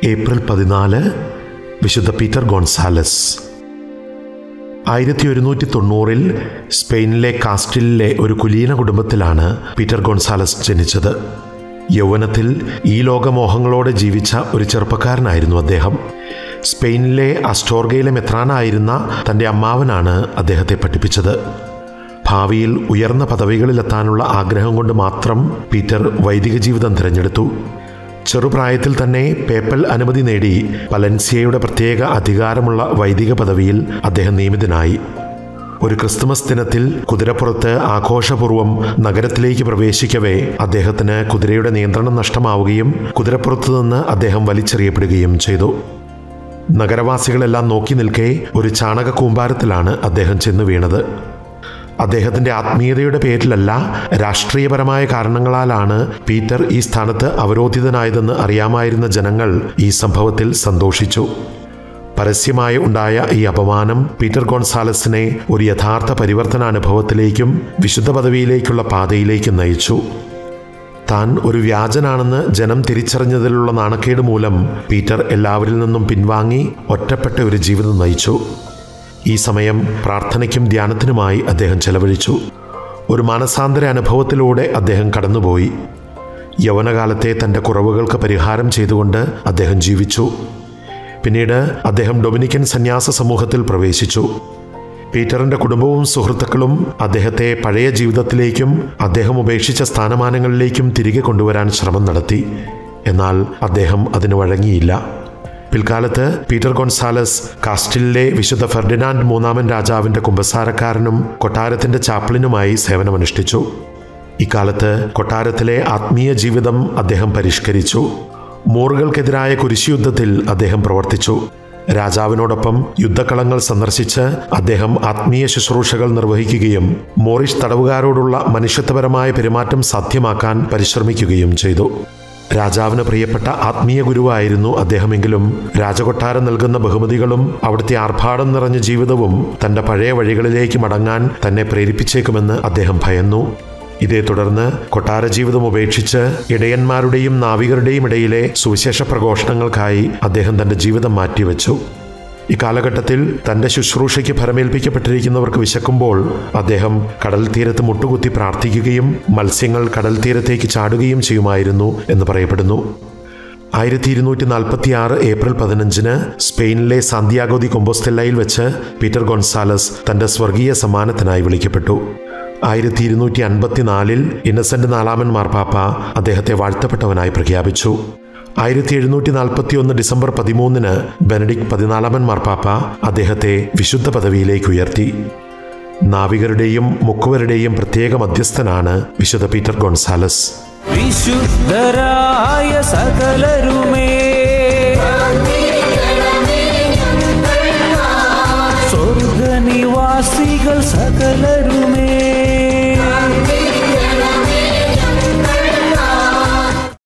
April പതിനാല് വിശുദ്ധ Peter Gonzalez ആയിരത്തി ഒരുന്നൂറ്റി തൊണ്ണൂറിൽ സ്പെയിനിലെ കാസ്റ്റിലിലെ ഒരു കുലീന കുടുംബത്തിലാണ് പീറ്റർ ഗോൺസാലസ് ജനിച്ചത് യൗവനത്തിൽ ഈ ലോകമോഹങ്ങളോടെ ജീവിച്ച ഒരു ചെറുപ്പക്കാരനായിരുന്നു അദ്ദേഹം സ്പെയിനിലെ അസ്റ്റോർഗയിലെ മെത്രാനായിരുന്ന തൻ്റെ അമ്മാവനാണ് അദ്ദേഹത്തെ പഠിപ്പിച്ചത് ഭാവിയിൽ ഉയർന്ന പദവികളിലെത്താനുള്ള ആഗ്രഹം കൊണ്ട് മാത്രം പീറ്റർ വൈദിക ജീവിതം തിരഞ്ഞെടുത്തു ചെറുപ്രായത്തിൽ തന്നെ പേപ്പൽ അനുമതി നേടി പലൻസിയയുടെ പ്രത്യേക അധികാരമുള്ള വൈദിക പദവിയിൽ അദ്ദേഹം നിയമിതനായി ഒരു ക്രിസ്തുമസ് ദിനത്തിൽ കുതിരപ്പുറത്ത് ആഘോഷപൂർവ്വം നഗരത്തിലേക്ക് പ്രവേശിക്കവേ അദ്ദേഹത്തിന് കുതിരയുടെ നിയന്ത്രണം നഷ്ടമാവുകയും കുതിരപ്പുറത്തു നിന്ന് അദ്ദേഹം വലിച്ചെറിയപ്പെടുകയും ചെയ്തു നഗരവാസികളെല്ലാം നോക്കി നിൽക്കെ ഒരു ചാണക കൂമ്പാരത്തിലാണ് അദ്ദേഹം ചെന്നു വീണത് അദ്ദേഹത്തിൻ്റെ ആത്മീയതയുടെ പേരിലല്ല രാഷ്ട്രീയപരമായ കാരണങ്ങളാലാണ് പീറ്റർ ഈ സ്ഥാനത്ത് അവരോധിതനായതെന്ന് അറിയാമായിരുന്ന ജനങ്ങൾ ഈ സംഭവത്തിൽ സന്തോഷിച്ചു പരസ്യമായി ഉണ്ടായ ഈ അപമാനം പീറ്റർ ഗോൺസാലസിനെ ഒരു യഥാർത്ഥ പരിവർത്തനാനുഭവത്തിലേക്കും വിശുദ്ധ പദവിയിലേക്കുള്ള പാതയിലേക്കും നയിച്ചു താൻ ഒരു വ്യാജനാണെന്ന് ജനം തിരിച്ചറിഞ്ഞതിലുള്ള നാണക്കേട് മൂലം പീറ്റർ എല്ലാവരിൽ നിന്നും പിൻവാങ്ങി ഒറ്റപ്പെട്ട ഒരു ജീവിതം നയിച്ചു ഈ സമയം പ്രാർത്ഥനയ്ക്കും ധ്യാനത്തിനുമായി അദ്ദേഹം ചെലവഴിച്ചു ഒരു മാനസാന്തര അനുഭവത്തിലൂടെ അദ്ദേഹം കടന്നുപോയി യൗവനകാലത്തെ തൻ്റെ കുറവുകൾക്ക് പരിഹാരം ചെയ്തുകൊണ്ട് അദ്ദേഹം ജീവിച്ചു പിന്നീട് അദ്ദേഹം ഡൊമിനിക്കൻ സന്യാസ സമൂഹത്തിൽ പ്രവേശിച്ചു പീറ്ററിൻ്റെ കുടുംബവും സുഹൃത്തുക്കളും അദ്ദേഹത്തെ പഴയ ജീവിതത്തിലേക്കും അദ്ദേഹം ഉപേക്ഷിച്ച സ്ഥാനമാനങ്ങളിലേക്കും തിരികെ കൊണ്ടുവരാൻ ശ്രമം നടത്തി എന്നാൽ അദ്ദേഹം അതിന് വഴങ്ങിയില്ല പിൽക്കാലത്ത് പീറ്റർ ഗോൺസാലസ് കാസ്റ്റിലിലെ വിശുദ്ധ ഫെർഡിനാൻഡ് മൂന്നാമൻ രാജാവിൻ്റെ കുമ്പസാരക്കാരനും കൊട്ടാരത്തിൻ്റെ ചാപ്ലിനുമായി സേവനമനുഷ്ഠിച്ചു ഇക്കാലത്ത് കൊട്ടാരത്തിലെ ആത്മീയ ജീവിതം അദ്ദേഹം പരിഷ്കരിച്ചു മൂറുകൾക്കെതിരായ കുരിശുയുദ്ധത്തിൽ അദ്ദേഹം പ്രവർത്തിച്ചു രാജാവിനോടൊപ്പം യുദ്ധക്കളങ്ങൾ സന്ദർശിച്ച് അദ്ദേഹം ആത്മീയ ശുശ്രൂഷകൾ നിർവഹിക്കുകയും മോറിഷ് തടവുകാരോടുള്ള മനുഷ്യത്വപരമായ പെരുമാറ്റം സാധ്യമാക്കാൻ പരിശ്രമിക്കുകയും ചെയ്തു രാജാവിന് പ്രിയപ്പെട്ട ആത്മീയ ഗുരുവായിരുന്നു അദ്ദേഹമെങ്കിലും രാജകൊട്ടാരം നൽകുന്ന ബഹുമതികളും അവിടുത്തെ ആർഭാടം നിറഞ്ഞ ജീവിതവും തൻ്റെ പഴയ വഴികളിലേക്ക് മടങ്ങാൻ തന്നെ പ്രേരിപ്പിച്ചേക്കുമെന്ന് അദ്ദേഹം ഭയന്നു ഇതേ തുടർന്ന് കൊട്ടാര ജീവിതം ഉപേക്ഷിച്ച് ഇടയന്മാരുടെയും നാവികരുടെയും ഇടയിലെ സുവിശേഷ പ്രഘോഷണങ്ങൾക്കായി അദ്ദേഹം തൻ്റെ ജീവിതം മാറ്റിവെച്ചു ഇക്കാലഘട്ടത്തിൽ തൻ്റെ ശുശ്രൂഷയ്ക്ക് ഫലമേൽപ്പിക്കപ്പെട്ടിരിക്കുന്നവർക്ക് വിശക്കുമ്പോൾ അദ്ദേഹം കടൽ തീരത്ത് മുട്ടുകുത്തി പ്രാർത്ഥിക്കുകയും മത്സ്യങ്ങൾ കടൽ തീരത്തേക്ക് ചാടുകയും ചെയ്യുമായിരുന്നു എന്ന് പറയപ്പെടുന്നു ആയിരത്തി ഇരുന്നൂറ്റി നാൽപ്പത്തി ആറ് ഏപ്രിൽ പതിനഞ്ചിന് സ്പെയിനിലെ സാന്തിയാഗോ ദി കൊമ്പോസ്റ്റെല്ലയിൽ വെച്ച് പീറ്റർ ഗോൺസാലസ് തൻ്റെ സ്വർഗീയ സമ്മാനത്തിനായി വിളിക്കപ്പെട്ടു ആയിരത്തി ഇരുന്നൂറ്റി അൻപത്തിനാലിൽ ഇന്നസെന്റ് നാലാമൻ മാർപ്പാപ്പ അദ്ദേഹത്തെ വാഴ്ത്തപ്പെട്ടവനായി പ്രഖ്യാപിച്ചു ആയിരത്തി എഴുന്നൂറ്റി നാൽപ്പത്തി ഒന്ന് ഡിസംബർ പതിമൂന്നിന് ബെനഡിക് പതിനാലാമൻ മാർപ്പാപ്പ അദ്ദേഹത്തെ വിശുദ്ധ പദവിയിലേക്ക് ഉയർത്തി നാവികരുടെയും മുക്കുവരുടെയും പ്രത്യേക മധ്യസ്ഥനാണ് വിശുദ്ധ പീറ്റർ ഗോൺസാലസ് വിശുദ്ധരായ സകലരുമേ സ്വർഗനിവാസികൾ സകലരുമേ